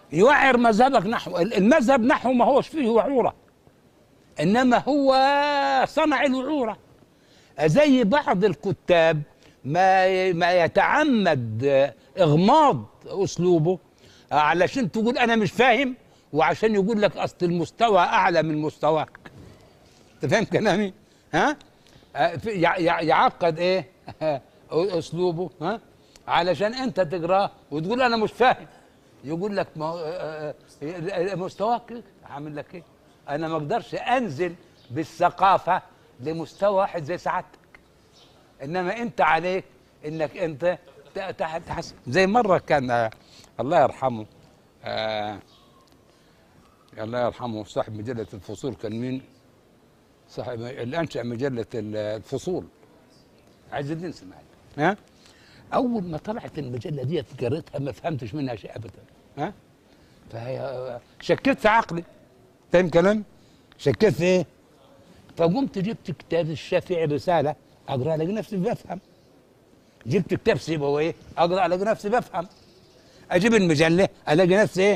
يوعر مذهبك نحو المذهب نحو ما هوش فيه وعوره انما هو صنع الوعوره زي بعض الكتاب ما ما يتعمد اغماض اسلوبه علشان تقول انا مش فاهم وعشان يقول لك اصل المستوى اعلى من مستواك انت فاهم كلامي ها آه، في- يع- يع- يعقد ايه اسلوبه ها علشان انت تقراه وتقول انا مش فاهم يقول لك ما هو- آه، آه، مستواك كده هعمل لك ايه انا ما اقدرش انزل بالثقافه لمستوى واحد زي سعادتك انما انت عليك انك انت ت- تح- تحسن زي مره كان آه، الله يرحمه آه الله يرحمه صاحب مجله الفصول كان مين؟ صاحب اللي انشا مجله الفصول عز الدين اسماعيل ها اول ما طلعت المجله دي قريتها ما فهمتش منها شيء ابدا ها فهي شكيت في عقلي فاهم كلام شكيت في ايه فقمت جبت كتاب الشافعي رساله اقرا الاقي نفسي بفهم جبت كتاب سيبويه اقرا الاقي نفسي بفهم اجيب المجله الاقي نفسي ايه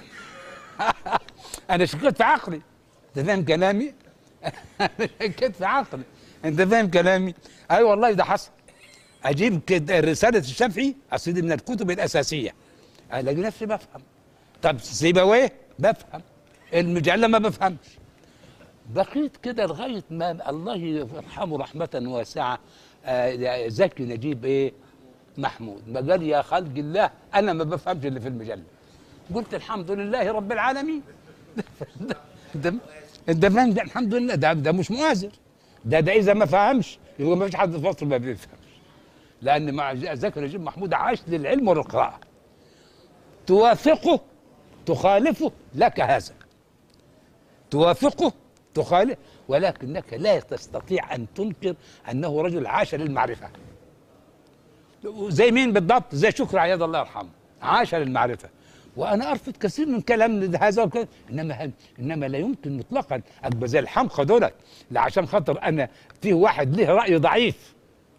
انا شكيت في عقلي انت فاهم كلامي انا شكيت في عقلي انت فاهم كلامي اي والله ده حصل اجيب كده رساله الشافعي اصل دي من الكتب الاساسيه الاقي نفسي بفهم طب سيبويه بفهم المجله ما بفهمش بقيت كده لغايه ما الله يرحمه رحمه واسعه آه، زكي نجيب ايه محمود ما قال يا خلق الله انا ما بفهمش اللي في المجله قلت الحمد لله رب العالمين ده ده فاهم ده الحمد لله ده ده مش مؤازر ده ده اذا ما فهمش يبقى ما فيش حد في مصر ما بيفهمش لان مع زكي نجيب محمود عاش للعلم والقراءه توافقه تخالفه لك هذا توافقه تخالف ولكنك لا تستطيع ان تنكر انه رجل عاش للمعرفه زي مين بالضبط زي شكر عياد الله يرحمه عاش للمعرفه وانا ارفض كثير من كلام هذا وكذا انما هل انما لا يمكن مطلقا ابقى زي الحمقى دولت لا عشان خاطر انا فيه واحد له راي ضعيف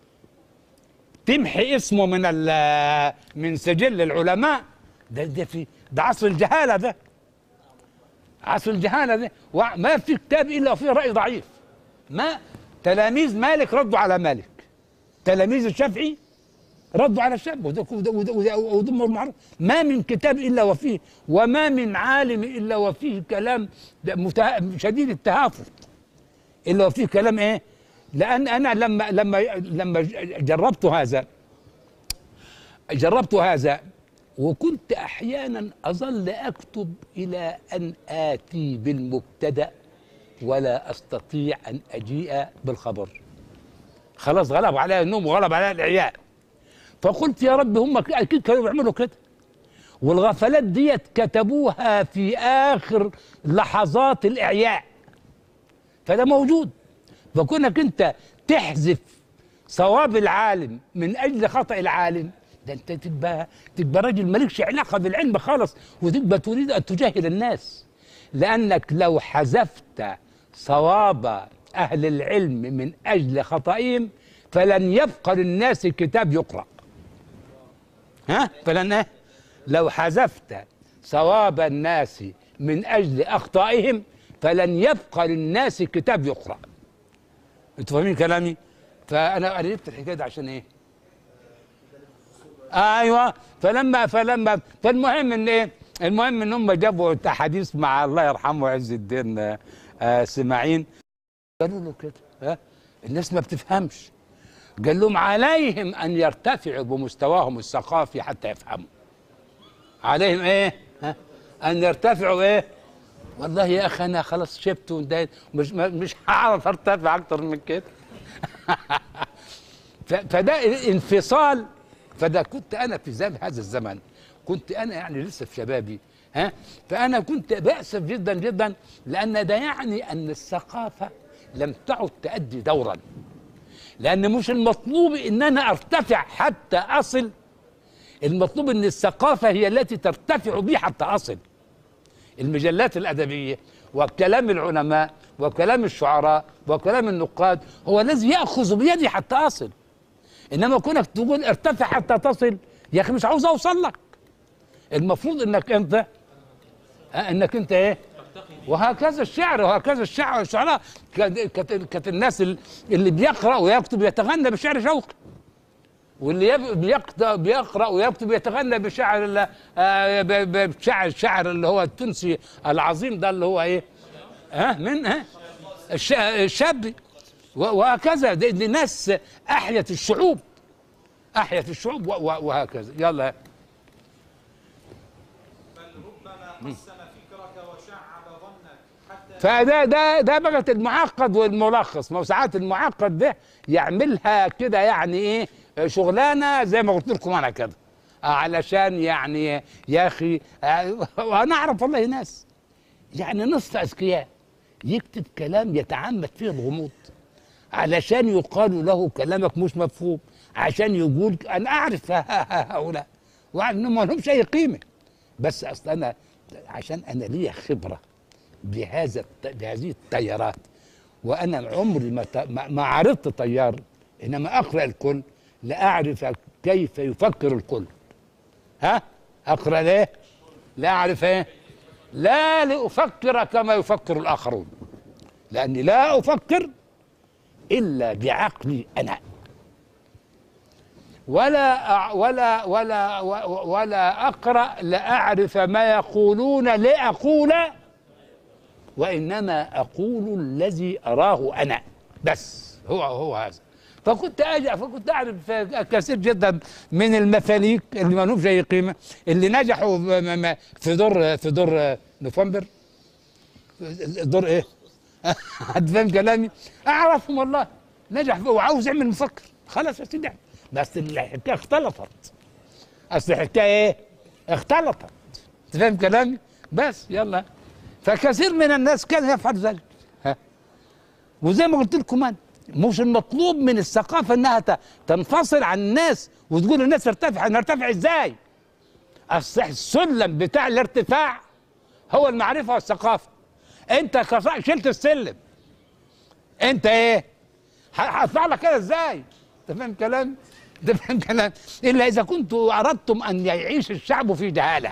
تمحي اسمه من ال- من سجل العلماء ده ده في ده عصر الجهاله ده عصر الجهاله ده وع- ما في كتاب الا وفيه راي ضعيف ما تلاميذ مالك ردوا على مالك تلاميذ الشافعي ردوا على الشاب وده وده وده وده وده أمر معروف ما من كتاب الا وفيه وما من عالم الا وفيه كلام ده مته- شديد التهافت الا وفيه كلام ايه؟ لان انا لما لما لما جربت هذا جربت هذا وكنت احيانا اظل اكتب الى ان اتي بالمبتدا ولا استطيع ان اجيء بالخبر خلاص غلب عليها النوم وغلب عليها العياء فقلت يا رب هم ك- اكيد كانوا بيعملوا كده والغفلات ديت كتبوها في اخر لحظات الاعياء فده موجود فكونك انت تحذف صواب العالم من اجل خطا العالم ده انت تبقى تبقى راجل مالكش علاقه بالعلم خالص وتبقى تريد ان تجاهل الناس لانك لو حذفت صواب اهل العلم من اجل خطئهم فلن يبقى للناس كتاب يقرا ها فلن إيه؟ لو حذفت صواب الناس من اجل اخطائهم فلن يبقى للناس كتاب يقرا انتوا فاهمين كلامي فانا انا جبت الحكايه دي عشان ايه ايوه فلما فلما فالمهم ان ايه المهم ان هم جابوا حديث مع الله يرحمه عز الدين آه، آه، سماعين قالوا له كده ها الناس ما بتفهمش قال لهم عليهم ان يرتفعوا بمستواهم الثقافي حتى يفهموا عليهم ايه ها ان يرتفعوا ايه والله يا اخي انا خلاص شبت وانتهيت مش مش هعرف ارتفع اكتر من كده ف- فده الانفصال فده كنت انا في ذات هذا الزمن كنت انا يعني لسه في شبابي ها فانا كنت باسف جدا جدا لان ده يعني ان الثقافه لم تعد تؤدي دورا لان مش المطلوب ان انا ارتفع حتى اصل المطلوب ان الثقافه هي التي ترتفع بي حتى اصل المجلات الادبيه وكلام العلماء وكلام الشعراء وكلام النقاد هو الذي ياخذ بيدي حتى اصل انما كونك تقول ارتفع حتى تصل يا اخي مش عاوز اوصل لك المفروض انك انت آه، انك انت ايه وهكذا الشعر وهكذا الشعر الشعراء كانت كانت- كانت الناس ال- اللي بيقرا ويكتب يتغنى بشعر شوقي واللي يب- بيقرا بيقرا ويكتب يتغنى بشعر ال- آه، ب- ب- بشعر الشعر اللي هو التونسي العظيم ده اللي هو ايه ها من ها الش- الشابي و- وهكذا دي, دي ناس احيت الشعوب احيت الشعوب و- و- وهكذا يلا بل ربما قسم فكرك وشعب ظنك حتى فده ده ده بقى المعقد والملخص ما هو ساعات المعقد ده يعملها كده يعني ايه شغلانه زي ما قلت لكم انا كده آه، علشان يعني يا اخي آه، وانا اعرف والله ناس يعني نصف اذكياء يكتب كلام يتعمد فيه الغموض علشان يقال له كلامك مش مفهوم عشان يقول انا اعرف هؤلاء وانهم ما لهمش اي قيمه بس اصل انا عشان انا ليا خبره بهذا الت- بهذه التيارات وانا عمري ما ت- ما ما عرضت طيار انما اقرا الكل لاعرف كيف يفكر الكل ها اقرا ليه لا اعرف ايه لا لافكر كما يفكر الاخرون لاني لا افكر الا بعقلي انا ولا أع- ولا ولا و- ولا اقرا لاعرف ما يقولون لاقول وانما اقول الذي اراه انا بس هو هو هذا فكنت اجي فكنت اعرف كثير جدا من المفاليك اللي ما لهمش اي قيمه اللي نجحوا م- م- في دور في دور نوفمبر دور ايه؟ حد فاهم كلامي؟ اعرفهم والله نجح فيه وعاوز يعمل مفكر خلاص يا سيدي بس الحكايه اختلطت اصل الحكايه ايه؟ اختلطت انت فاهم كلامي؟ بس يلا فكثير من الناس كان يفعل ذلك ها وزي ما قلت لكم انا مش المطلوب من الثقافه انها ت- تنفصل عن الناس وتقول الناس ارتفع نرتفع ازاي؟ اصل السلم بتاع الارتفاع هو المعرفه والثقافه انت كصا- شلت السلم انت ايه؟ ه- هطلع لك كده ازاي؟ انت فاهم كلام؟ انت فاهم كلام؟ الا اذا كنتم اردتم ان يعيش الشعب في جهاله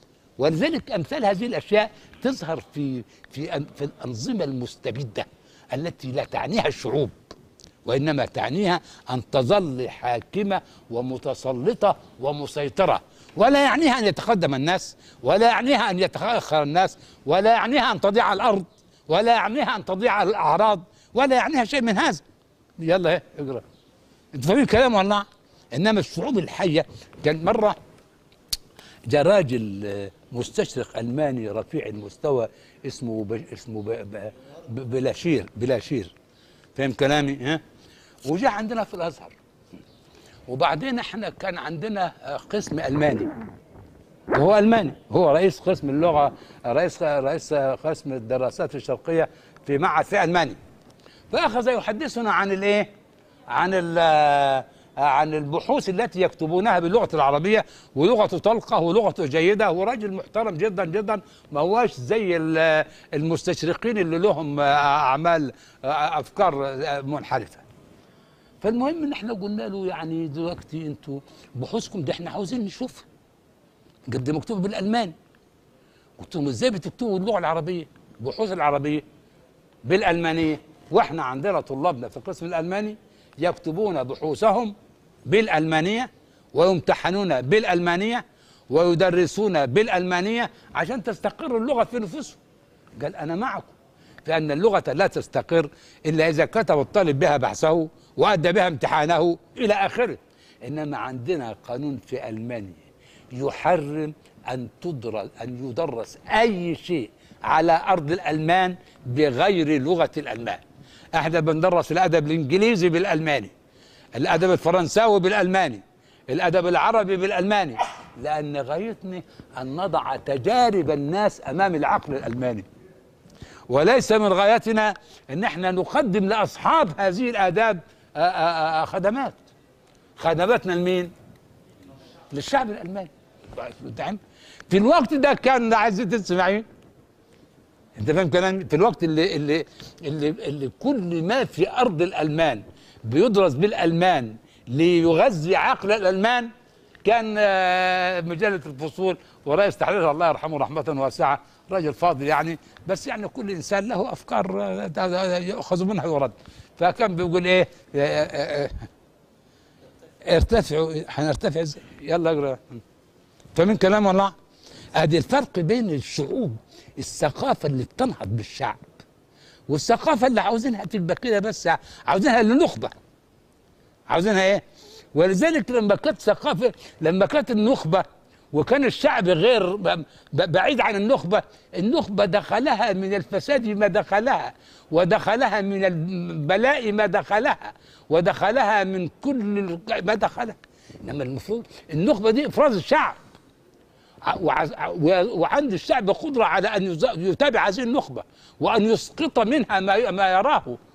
ولذلك امثال هذه الاشياء تظهر في في أن- في الانظمه المستبده التي لا تعنيها الشعوب وانما تعنيها ان تظل حاكمه ومتسلطه ومسيطره ولا يعنيها ان يتقدم الناس ولا يعنيها ان يتاخر الناس ولا يعنيها ان تضيع الارض ولا يعنيها ان تضيع الاعراض ولا يعنيها شيء من هذا يلا ايه اقرا انت فاهمين الكلام ولا انما الشعوب الحيه كان مره جاء راجل آه، مستشرق الماني رفيع المستوى اسمه ب... اسمه ب... ب... ب... بلاشير بلاشير فاهم كلامي ها وجاء عندنا في الازهر وبعدين احنا كان عندنا آه، قسم الماني وهو الماني هو رئيس قسم اللغه رئيس رئيس قسم الدراسات الشرقيه في معهد في المانيا فاخذ يحدثنا عن الايه عن ال عن البحوث التي يكتبونها باللغه العربيه ولغته طلقه ولغته جيده هو راجل محترم جدا جدا ما هواش زي ال- المستشرقين اللي لهم اعمال افكار منحرفه فالمهم ان احنا قلنا له يعني دلوقتي انتوا بحوثكم دي احنا عاوزين نشوفها قد مكتوبه بالالماني قلت لهم ازاي بتكتبوا اللغه العربيه بحوث العربيه بالالمانيه واحنا عندنا طلابنا في القسم الالماني يكتبون بحوثهم بالالمانيه ويمتحنون بالالمانيه ويدرسون بالالمانيه عشان تستقر اللغه في نفوسهم قال انا معكم فان اللغه لا تستقر الا اذا كتب الطالب بها بحثه وادى بها امتحانه الى اخره انما عندنا قانون في المانيا يحرم ان تدرس ان يدرس اي شيء على ارض الالمان بغير لغه الالمان احنا بندرس الادب الانجليزي بالالماني الادب الفرنساوي بالالماني الادب العربي بالالماني لان غايتنا ان نضع تجارب الناس امام العقل الالماني وليس من غايتنا ان احنا نقدم لاصحاب هذه الاداب آه، آه، آه، خدمات خدماتنا لمين؟ للشعب الالماني فاهم؟ في الوقت ده كان عايز تسمعين انت فاهم كلامي في الوقت اللي اللي اللي, اللي كل ما في ارض الالمان بيدرس بالالمان ليغذي عقل الالمان كان آه، مجله الفصول ورئيس تحريرها الله يرحمه رحمه واسعه رجل فاضل يعني بس يعني كل انسان له افكار آه، ت- ت- يؤخذ منها ويرد فكان بيقول ايه آه، آه، آه، ارتفعوا هنرتفع ازاي يلا اقرا فمن كلام الله ادي الفرق بين الشعوب الثقافه اللي بتنهض بالشعب والثقافه اللي عاوزينها تبقى كده بس عاوزينها للنخبه عاوزينها ايه ولذلك لما كانت ثقافه لما كانت النخبه وكان الشعب غير ب- ب- بعيد عن النخبه النخبه دخلها من الفساد ما دخلها ودخلها من البلاء ما دخلها ودخلها من كل ال- ما دخلها انما المفروض النخبه دي افراز الشعب ع- وعز- و- وعند الشعب قدرة على أن يز- يتابع هذه النخبة وأن يسقط منها ما ي- ما يراه